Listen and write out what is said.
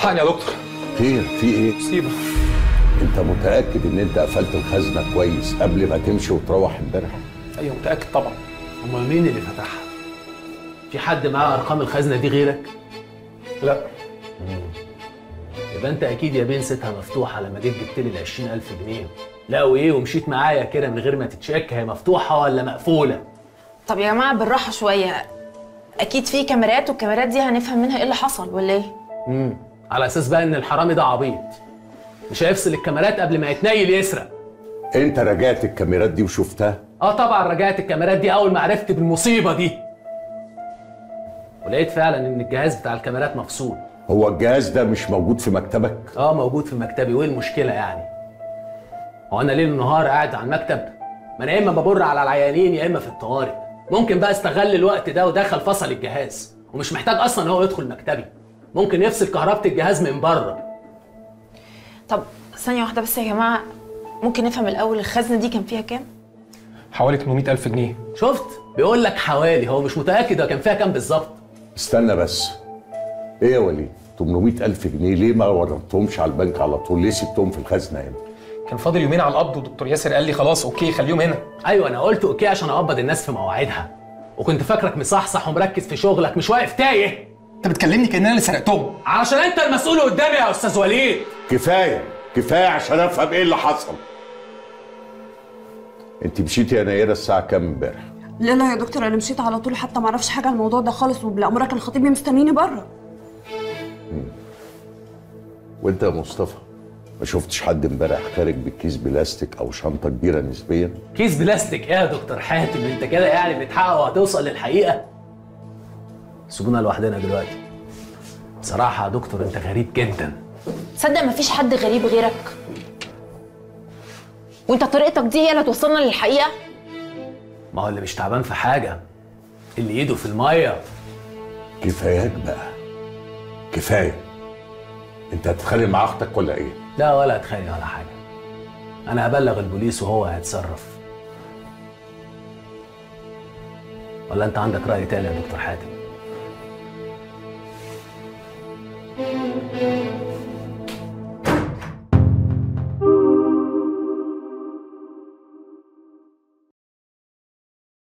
حقني يا دكتور خير في ايه مصيبه انت متاكد ان انت قفلت الخزنه كويس قبل ما تمشي وتروح امبارح ايوه متاكد طبعا امال مين اللي فتحها في حد معاه ارقام الخزنه دي غيرك لا يبقى انت اكيد يا بين ستها مفتوحه لما جيت جبت لي ال 20000 جنيه لا وايه ومشيت معايا كده من غير ما تتشك هي مفتوحه ولا مقفوله طب يا جماعه بالراحه شويه اكيد في كاميرات والكاميرات دي هنفهم منها ايه اللي حصل ولا ايه امم على اساس بقى ان الحرامي ده عبيط مش هيفصل الكاميرات قبل ما يتنيل يسرق انت راجعت الكاميرات دي وشفتها اه طبعا رجعت الكاميرات دي اول ما عرفت بالمصيبه دي ولقيت فعلا ان الجهاز بتاع الكاميرات مفصول هو الجهاز ده مش موجود في مكتبك اه موجود في مكتبي وايه المشكله يعني هو انا ليل ونهار قاعد على المكتب ما انا يا اما ببر على العيانين يا اما في الطوارئ ممكن بقى استغل الوقت ده ودخل فصل الجهاز ومش محتاج اصلا هو يدخل مكتبي ممكن يفصل كهربة الجهاز من بره طب ثانيه واحده بس يا جماعه ممكن نفهم الاول الخزنه دي كان فيها كام حوالي 800000 جنيه شفت بيقول لك حوالي هو مش متاكد هو كان فيها كام بالظبط استنى بس ايه يا وليد 800 ألف جنيه ليه ما ورطتهمش على البنك على طول ليه سبتهم في الخزنة هنا كان فاضل يومين على القبض ودكتور ياسر قال لي خلاص اوكي خليهم هنا ايوه انا قلت اوكي عشان اقبض الناس في مواعيدها وكنت فاكرك مصحصح ومركز في شغلك مش واقف تايه انت بتكلمني كان انا اللي سرقتهم علشان انت المسؤول قدامي يا استاذ وليد كفاية كفاية عشان أفهم إيه اللي حصل أنت مشيتي يا نيرة الساعة كام امبارح؟ لا لا يا دكتور انا مشيت على طول حتى ما اعرفش حاجه عن الموضوع ده خالص وبالامر كان خطيبي مستنيني بره وأنت يا مصطفى ما شفتش حد امبارح خارج بكيس بلاستيك أو شنطة كبيرة نسبيا؟ كيس بلاستيك ايه يا دكتور حاتم انت كده يعني بتحقق وهتوصل للحقيقه سيبونا لوحدنا دلوقتي بصراحه يا دكتور انت غريب جدا تصدق مفيش حد غريب غيرك وانت طريقتك دي هي اللي توصلنا للحقيقه ما هو اللي مش تعبان في حاجه اللي ايده في الميه كفاياك بقى كفاية أنت هتتخانق مع أختك ولا إيه؟ لا ولا اتخانق ولا حاجه انا هبلغ البوليس وهو هيتصرف ولا انت عندك راي تاني يا دكتور حاتم